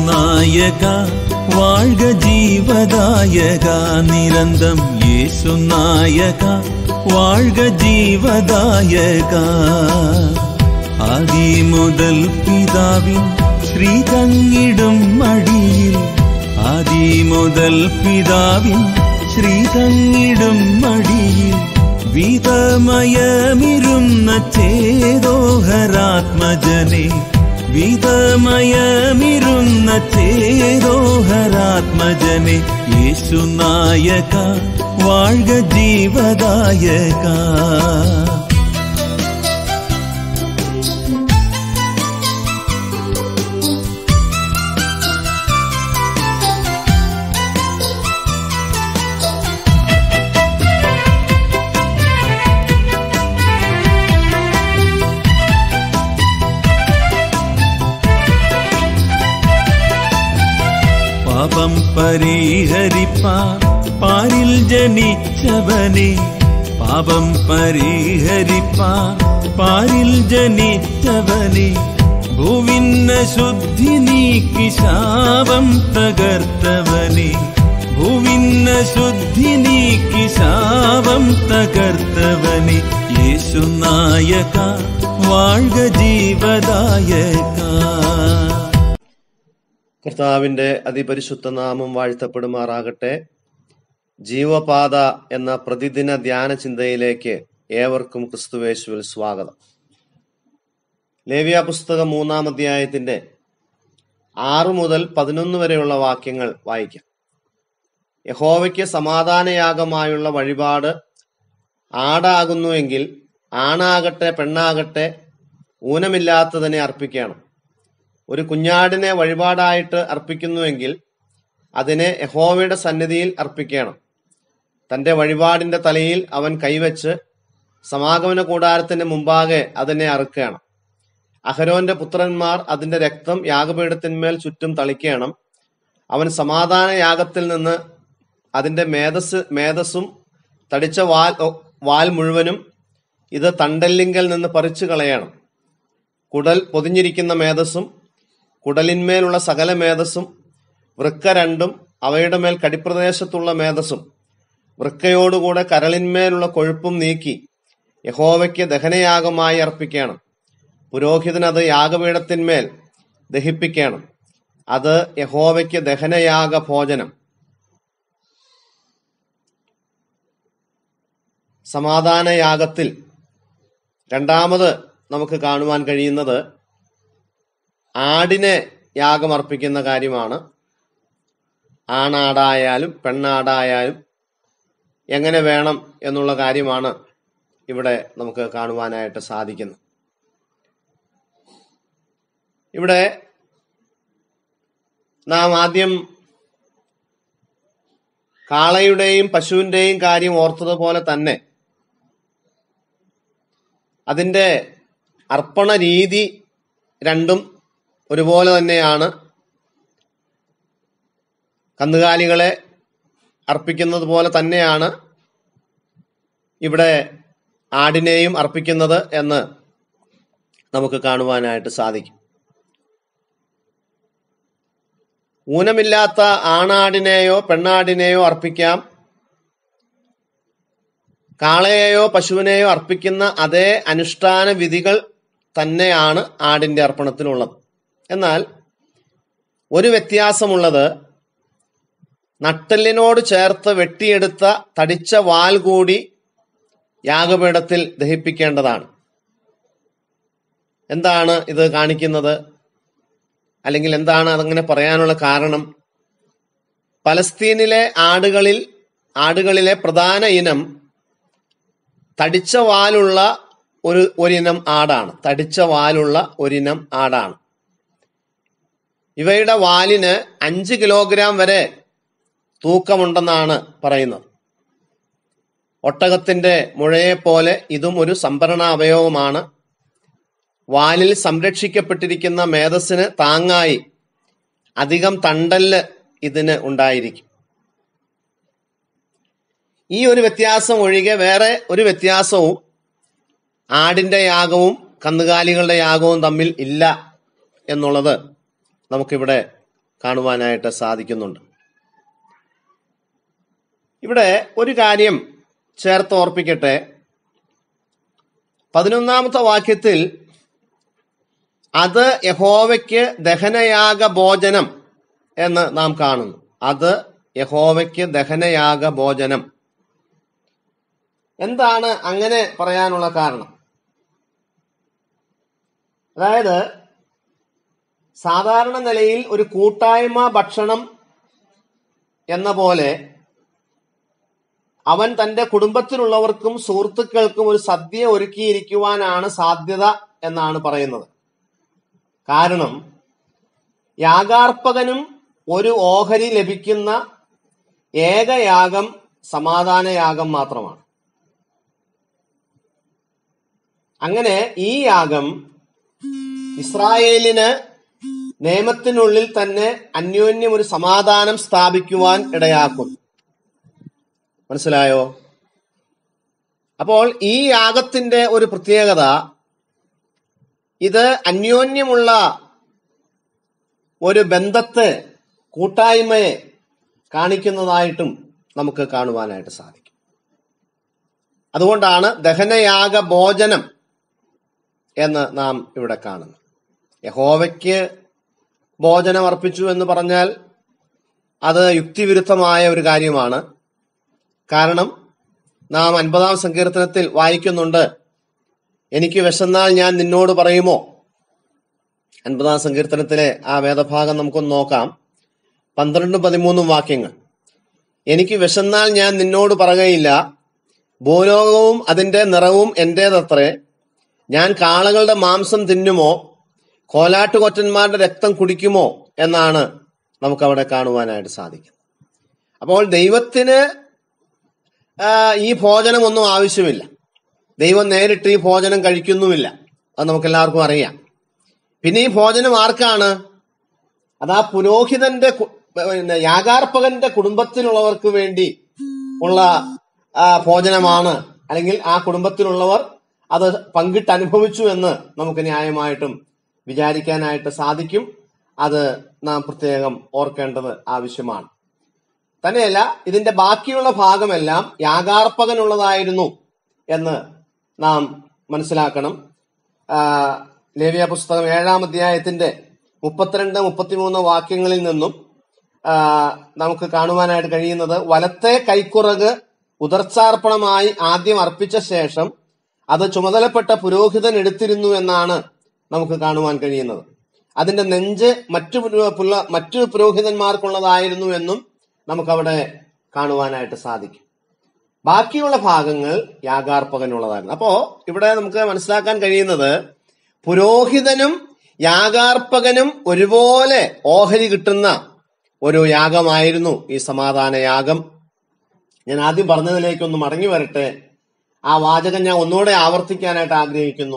യേശുനായക വാഴ്ക ജീവദായക നിരന്തം യേശുനായക വാഴ്ക ജീവദായക ആദി മുതൽ പിതാവിൻ ശ്രീ തങ്ങിടും മടിയിൽ ആദി മുതൽ പിതാവിൻ ശ്രീ തങ്ങിടും മടിയിൽ വിതമയമിരുന്ന ചേതോഹരാത്മജനെ വിതമയമിരുന്ന ചേതോഹരാത്മജനെ യേശുനായക വാഴ്ക ജീവദായക പാപം പരിഹരിപ്പാ പാരിൽ ജനിച്ചവനെ പാപം പരിഹരിപ്പാ പാരിൽ ജനിച്ചവനെ ഭൂവിന്ന ശുദ്ധി നീക്കി ശാപം തകർത്തവനെ ഭൂവിന്ന ശുദ്ധി നീക്കി ശാപം തകർത്തവനെ യേശുനായക വാഴ്ക ജീവദായക കർത്താവിന്റെ അതിപരിശുദ്ധ നാമം വാഴ്ത്തപ്പെടുമാറാകട്ടെ ജീവപാത എന്ന പ്രതിദിന ധ്യാന ചിന്തയിലേക്ക് ഏവർക്കും ക്രിസ്തുവേശുവിൽ സ്വാഗതം ലേവ്യ പുസ്തകം മൂന്നാം അധ്യായത്തിന്റെ ആറ് മുതൽ പതിനൊന്ന് വരെയുള്ള വാക്യങ്ങൾ വായിക്കാം യഹോവയ്ക്ക് സമാധാനയാഗമായുള്ള വഴിപാട് ആടാകുന്നുവെങ്കിൽ ആണാകട്ടെ പെണ്ണാകട്ടെ ഊനമില്ലാത്തതിനെ അർപ്പിക്കണം ഒരു കുഞ്ഞാടിനെ വഴിപാടായിട്ട് അർപ്പിക്കുന്നുവെങ്കിൽ അതിനെ യഹോവയുടെ സന്നിധിയിൽ അർപ്പിക്കണം തന്റെ വഴിപാടിന്റെ തലയിൽ അവൻ കൈവച്ച് സമാഗമന കൂടാരത്തിന്റെ മുമ്പാകെ അതിനെ അറുക്കണം അഹരോന്റെ പുത്രന്മാർ അതിന്റെ രക്തം യാഗപീഠത്തിന്മേൽ ചുറ്റും തളിക്കണം അവൻ സമാധാന യാഗത്തിൽ നിന്ന് അതിന്റെ മേധസ് മേധസ്സും തടിച്ച വാൽ വാൽ മുഴുവനും ഇത് തണ്ടല്ലിങ്കൽ നിന്ന് പറിച്ചു കളയണം കുടൽ പൊതിഞ്ഞിരിക്കുന്ന മേധസ്സും കുടലിന്മേലുള്ള സകല മേധസ്സും വൃക്ക രണ്ടും അവയുടെ മേൽ കടിപ്രദേശത്തുള്ള മേധസ്സും വൃക്കയോടുകൂടെ കരളിന്മേലുള്ള കൊഴുപ്പും നീക്കി യഹോവയ്ക്ക് ദഹനയാഗമായി അർപ്പിക്കണം പുരോഹിതൻ അത് യാഗപീഠത്തിന്മേൽ ദഹിപ്പിക്കണം അത് യഹോവയ്ക്ക് ദഹനയാഗ ഭോജനം സമാധാന യാഗത്തിൽ രണ്ടാമത് നമുക്ക് കാണുവാൻ കഴിയുന്നത് ആടിനെ യാഗമർപ്പിക്കുന്ന കാര്യമാണ് ആണാടായാലും പെണ്ണാടായാലും എങ്ങനെ വേണം എന്നുള്ള കാര്യമാണ് ഇവിടെ നമുക്ക് കാണുവാനായിട്ട് സാധിക്കുന്നത് ഇവിടെ നാം ആദ്യം കാളയുടെയും പശുവിന്റെയും കാര്യം ഓർത്തതുപോലെ തന്നെ അതിന്റെ അർപ്പണ രീതി രണ്ടും ഒരുപോലെ തന്നെയാണ് കന്നുകാലികളെ അർപ്പിക്കുന്നത് പോലെ തന്നെയാണ് ഇവിടെ ആടിനെയും അർപ്പിക്കുന്നത് എന്ന് നമുക്ക് കാണുവാനായിട്ട് സാധിക്കും ഊനമില്ലാത്ത ആണാടിനെയോ പെണ്ണാടിനെയോ അർപ്പിക്കാം കാളയെയോ പശുവിനെയോ അർപ്പിക്കുന്ന അതേ അനുഷ്ഠാന വിധികൾ തന്നെയാണ് ആടിന്റെ അർപ്പണത്തിനുള്ളത് എന്നാൽ ഒരു വ്യത്യാസമുള്ളത് നട്ടെല്ലിനോട് ചേർത്ത് വെട്ടിയെടുത്ത തടിച്ച വാൽ കൂടി യാഗപീഠത്തിൽ ദഹിപ്പിക്കേണ്ടതാണ് എന്താണ് ഇത് കാണിക്കുന്നത് അല്ലെങ്കിൽ എന്താണ് അതങ്ങനെ പറയാനുള്ള കാരണം പലസ്തീനിലെ ആടുകളിൽ ആടുകളിലെ പ്രധാന ഇനം തടിച്ച വാലുള്ള ഒരു ഒരിനം ആടാണ് തടിച്ച വാലുള്ള ഒരിനം ആടാണ് ഇവയുടെ വാലിന് അഞ്ച് കിലോഗ്രാം വരെ തൂക്കമുണ്ടെന്നാണ് പറയുന്നത് ഒട്ടകത്തിന്റെ മുഴയെപ്പോലെ ഇതും ഒരു സംഭരണ അവയവമാണ് വാലിൽ സംരക്ഷിക്കപ്പെട്ടിരിക്കുന്ന മേധസ്സിന് താങ്ങായി അധികം തണ്ടല് ഇതിന് ഉണ്ടായിരിക്കും ഈ ഒരു വ്യത്യാസം ഒഴികെ വേറെ ഒരു വ്യത്യാസവും ആടിന്റെ യാഗവും കന്നുകാലികളുടെ യാഗവും തമ്മിൽ ഇല്ല എന്നുള്ളത് നമുക്കിവിടെ കാണുവാനായിട്ട് സാധിക്കുന്നുണ്ട് ഇവിടെ ഒരു കാര്യം ചേർത്ത് ഓർപ്പിക്കട്ടെ പതിനൊന്നാമത്തെ വാക്യത്തിൽ അത് യഹോവയ്ക്ക് ദഹനയാഗ ഭോജനം എന്ന് നാം കാണുന്നു അത് യഹോവയ്ക്ക് ദഹനയാഗ ഭോജനം എന്താണ് അങ്ങനെ പറയാനുള്ള കാരണം അതായത് സാധാരണ നിലയിൽ ഒരു കൂട്ടായ്മ ഭക്ഷണം എന്ന പോലെ അവൻ തന്റെ കുടുംബത്തിലുള്ളവർക്കും സുഹൃത്തുക്കൾക്കും ഒരു സദ്യ ഒരുക്കിയിരിക്കുവാനാണ് സാധ്യത എന്നാണ് പറയുന്നത് കാരണം യാഗാർപ്പകനും ഒരു ഓഹരി ലഭിക്കുന്ന ഏകയാഗം സമാധാനയാഗം മാത്രമാണ് അങ്ങനെ ഈ യാഗം ഇസ്രായേലിന് നിയമത്തിനുള്ളിൽ തന്നെ അന്യോന്യം ഒരു സമാധാനം സ്ഥാപിക്കുവാൻ ഇടയാക്കും മനസ്സിലായോ അപ്പോൾ ഈ യാഗത്തിന്റെ ഒരു പ്രത്യേകത ഇത് അന്യോന്യമുള്ള ഒരു ബന്ധത്തെ കൂട്ടായ്മയെ കാണിക്കുന്നതായിട്ടും നമുക്ക് കാണുവാനായിട്ട് സാധിക്കും അതുകൊണ്ടാണ് ദഹനയാഗ ഭോജനം എന്ന് നാം ഇവിടെ കാണുന്നു യഹോവയ്ക്ക് ഭോജനം അർപ്പിച്ചു എന്ന് പറഞ്ഞാൽ അത് യുക്തിവിരുദ്ധമായ ഒരു കാര്യമാണ് കാരണം നാം അൻപതാം സങ്കീർത്തനത്തിൽ വായിക്കുന്നുണ്ട് എനിക്ക് വിശന്നാൽ ഞാൻ നിന്നോട് പറയുമോ അൻപതാം സങ്കീർത്തനത്തിലെ ആ വേദഭാഗം നമുക്കൊന്ന് നോക്കാം പന്ത്രണ്ടും പതിമൂന്നും വാക്യങ്ങൾ എനിക്ക് വിശന്നാൽ ഞാൻ നിന്നോട് പറയുകയില്ല ഭൂലോകവും അതിന്റെ നിറവും എന്റേതത്രേ ഞാൻ കാളകളുടെ മാംസം തിന്നുമോ കോലാട്ടുകൊറ്റന്മാരുടെ രക്തം കുടിക്കുമോ എന്നാണ് നമുക്ക് അവിടെ കാണുവാനായിട്ട് സാധിക്കും അപ്പോൾ ദൈവത്തിന് ആ, ഈ ഭോജനമൊന്നും ആവശ്യമില്ല ദൈവം നേരിട്ട് ഈ ഭോജനം കഴിക്കുന്നുമില്ല അത് നമുക്ക് എല്ലാവർക്കും അറിയാം പിന്നെ ഈ ഭോജനം ആർക്കാണ് അത് ആ പുരോഹിതന്റെ കു- പിന്നെ യാഗാർപ്പകന്റെ കുടുംബത്തിലുള്ളവർക്ക് വേണ്ടി ഉള്ള ആ, ഭോജനമാണ് അല്ലെങ്കിൽ ആ കുടുംബത്തിലുള്ളവർ അത് പങ്കിട്ട് അനുഭവിച്ചു എന്ന് നമുക്ക് ന്യായമായിട്ടും വിചാരിക്കാനായിട്ട് സാധിക്കും അത് നാം പ്രത്യേകം ഓർക്കേണ്ടത് ആവശ്യമാണ് തന്നെയല്ല ഇതിന്റെ ബാക്കിയുള്ള ഭാഗമെല്ലാം യാഗാർപ്പകനുള്ളതായിരുന്നു എന്ന് നാം മനസ്സിലാക്കണം ആ, ലേവ്യ പുസ്തകം ഏഴാം അധ്യായത്തിന്റെ മുപ്പത്തിരണ്ട് മുപ്പത്തിമൂന്ന് വാക്യങ്ങളിൽ നിന്നും ആ, നമുക്ക് കാണുവാനായിട്ട് കഴിയുന്നത് വലത്തെ കൈക്കുറക് ഉദർച്ചാർപ്പണമായി ആദ്യം അർപ്പിച്ച ശേഷം അത് ചുമതലപ്പെട്ട പുരോഹിതൻ എടുത്തിരുന്നു എന്നാണ് നമുക്ക് കാണുവാൻ കഴിയുന്നത് അതിന്റെ നെഞ്ച് മറ്റു പുരോ- പുള്ള- മറ്റു പുരോഹിതന്മാർക്കുള്ളതായിരുന്നു എന്നും നമുക്കവിടെ കാണുവാനായിട്ട് സാധിക്കും ബാക്കിയുള്ള ഭാഗങ്ങൾ യാഗാർപ്പകനുള്ളതായിരുന്നു അപ്പോ ഇവിടെ നമുക്ക് മനസ്സിലാക്കാൻ കഴിയുന്നത് പുരോഹിതനും യാഗാർപ്പകനും ഒരുപോലെ ഓഹരി കിട്ടുന്ന ഒരു യാഗമായിരുന്നു ഈ സമാധാന യാഗം ഞാൻ ആദ്യം പറഞ്ഞതിലേക്കൊന്ന് മടങ്ങി വരട്ടെ ആ വാചകം ഞാൻ ഒന്നുകൂടെ ആവർത്തിക്കാനായിട്ട് ആഗ്രഹിക്കുന്നു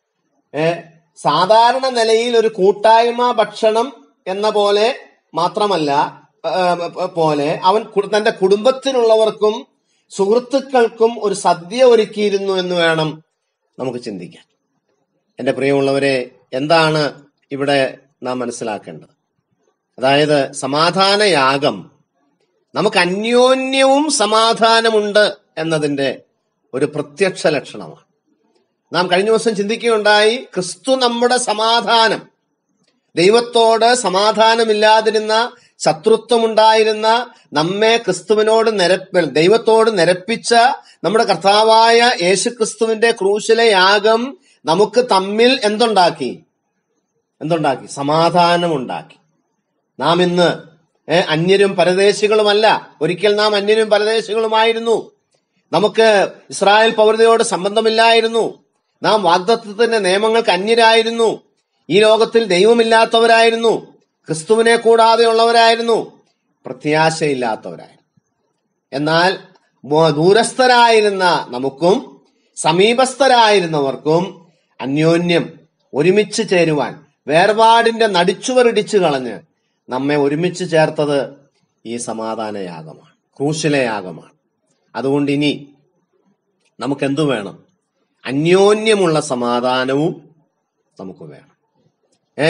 ഏ സാധാരണ നിലയിൽ ഒരു കൂട്ടായ്മ ഭക്ഷണം എന്ന പോലെ മാത്രമല്ല ഏ, ഏ, പോലെ അവൻ കു- തന്റെ കുടുംബത്തിലുള്ളവർക്കും സുഹൃത്തുക്കൾക്കും ഒരു സദ്യ ഒരുക്കിയിരുന്നു എന്ന് വേണം നമുക്ക് ചിന്തിക്കാൻ എന്റെ പ്രിയമുള്ളവരെ എന്താണ് ഇവിടെ നാം മനസ്സിലാക്കേണ്ടത് അതായത് സമാധാന യാഗം നമുക്ക് അന്യോന്യവും സമാധാനമുണ്ട് എന്നതിന്റെ ഒരു പ്രത്യക്ഷ ലക്ഷണമാണ് നാം കഴിഞ്ഞ ദിവസം ചിന്തിക്കുകയുണ്ടായി ക്രിസ്തു നമ്മുടെ സമാധാനം ദൈവത്തോട് സമാധാനമില്ലാതിരുന്ന ശത്രുത്വമുണ്ടായിരുന്ന നമ്മെ ക്രിസ്തുവിനോട് നിരപ്പ ദൈവത്തോട് നിരപ്പിച്ച നമ്മുടെ കർത്താവായ യേശു ക്രിസ്തുവിന്റെ ക്രൂശിലെ യാഗം നമുക്ക് തമ്മിൽ എന്തുണ്ടാക്കി എന്തുണ്ടാക്കി സമാധാനമുണ്ടാക്കി നാം ഇന്ന് ഏ, അന്യരും പരദേശികളുമല്ല ഒരിക്കൽ നാം അന്യരും പരദേശികളുമായിരുന്നു നമുക്ക് ഇസ്രായേൽ പൗരതയോട് സംബന്ധമില്ലായിരുന്നു നാം വാഗ്ദത്വത്തിന്റെ നിയമങ്ങൾക്ക് അന്യരായിരുന്നു ഈ ലോകത്തിൽ ദൈവമില്ലാത്തവരായിരുന്നു ക്രിസ്തുവിനെ കൂടാതെയുള്ളവരായിരുന്നു പ്രത്യാശയില്ലാത്തവരായിരുന്നു എന്നാൽ മോ- ദൂരസ്ഥരായിരുന്ന നമുക്കും സമീപസ്ഥരായിരുന്നവർക്കും അന്യോന്യം ഒരുമിച്ച് ചേരുവാൻ വേർപാടിന്റെ നടിച്ചുവറിടിച്ചു കളഞ്ഞ് നമ്മെ ഒരുമിച്ച് ചേർത്തത് ഈ സമാധാന യാഗമാണ് ക്രൂശിലെ യാഗമാണ് അതുകൊണ്ട് ഇനി നമുക്ക് എന്തു വേണം അന്യോന്യമുള്ള സമാധാനവും നമുക്ക് വേണം ഏ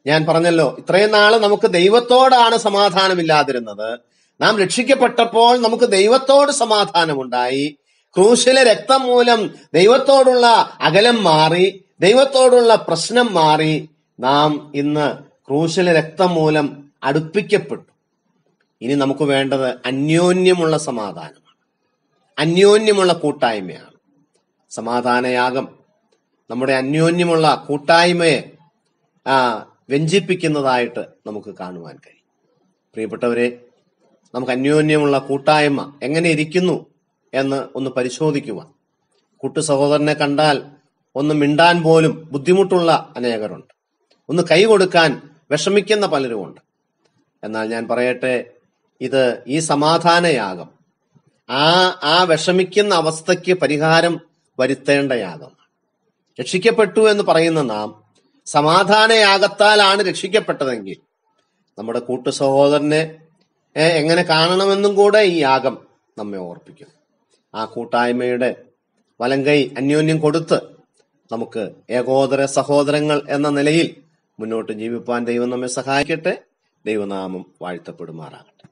ഞാൻ പറഞ്ഞല്ലോ ഇത്രയും നാള് നമുക്ക് ദൈവത്തോടാണ് സമാധാനമില്ലാതിരുന്നത് നാം രക്ഷിക്കപ്പെട്ടപ്പോൾ നമുക്ക് ദൈവത്തോട് സമാധാനമുണ്ടായി ക്രൂശിലെ രക്തം മൂലം ദൈവത്തോടുള്ള അകലം മാറി ദൈവത്തോടുള്ള പ്രശ്നം മാറി നാം ഇന്ന് ക്രൂശിലെ രക്തം മൂലം അടുപ്പിക്കപ്പെട്ടു ഇനി നമുക്ക് വേണ്ടത് അന്യോന്യമുള്ള സമാധാനമാണ് അന്യോന്യമുള്ള കൂട്ടായ്മയാണ് സമാധാനയാഗം നമ്മുടെ അന്യോന്യമുള്ള കൂട്ടായ്മയെ ആ വ്യഞ്ചിപ്പിക്കുന്നതായിട്ട് നമുക്ക് കാണുവാൻ കഴിയും പ്രിയപ്പെട്ടവരെ നമുക്ക് അന്യോന്യമുള്ള കൂട്ടായ്മ എങ്ങനെ ഇരിക്കുന്നു എന്ന് ഒന്ന് പരിശോധിക്കുവാൻ കൂട്ടു സഹോദരനെ കണ്ടാൽ ഒന്ന് മിണ്ടാൻ പോലും ബുദ്ധിമുട്ടുള്ള അനേകരുണ്ട് ഒന്ന് കൈ കൊടുക്കാൻ വിഷമിക്കുന്ന പലരുമുണ്ട് എന്നാൽ ഞാൻ പറയട്ടെ ഇത് ഈ സമാധാനയാഗം ആ ആ വിഷമിക്കുന്ന അവസ്ഥയ്ക്ക് പരിഹാരം വരുത്തേണ്ട യാഗമാണ് രക്ഷിക്കപ്പെട്ടു എന്ന് പറയുന്ന നാം സമാധാനയാഗത്താലാണ് രക്ഷിക്കപ്പെട്ടതെങ്കിൽ നമ്മുടെ കൂട്ടു സഹോദരനെ ഏ, എങ്ങനെ കാണണമെന്നും കൂടെ ഈ യാഗം നമ്മെ ഓർപ്പിക്കും ആ കൂട്ടായ്മയുടെ വലങ്കൈ അന്യോന്യം കൊടുത്ത് നമുക്ക് ഏകോദര സഹോദരങ്ങൾ എന്ന നിലയിൽ മുന്നോട്ട് ജീവിപ്പാൻ ദൈവം നമ്മെ സഹായിക്കട്ടെ ദൈവനാമം വാഴ്ത്തപ്പെടുമാറാകട്ടെ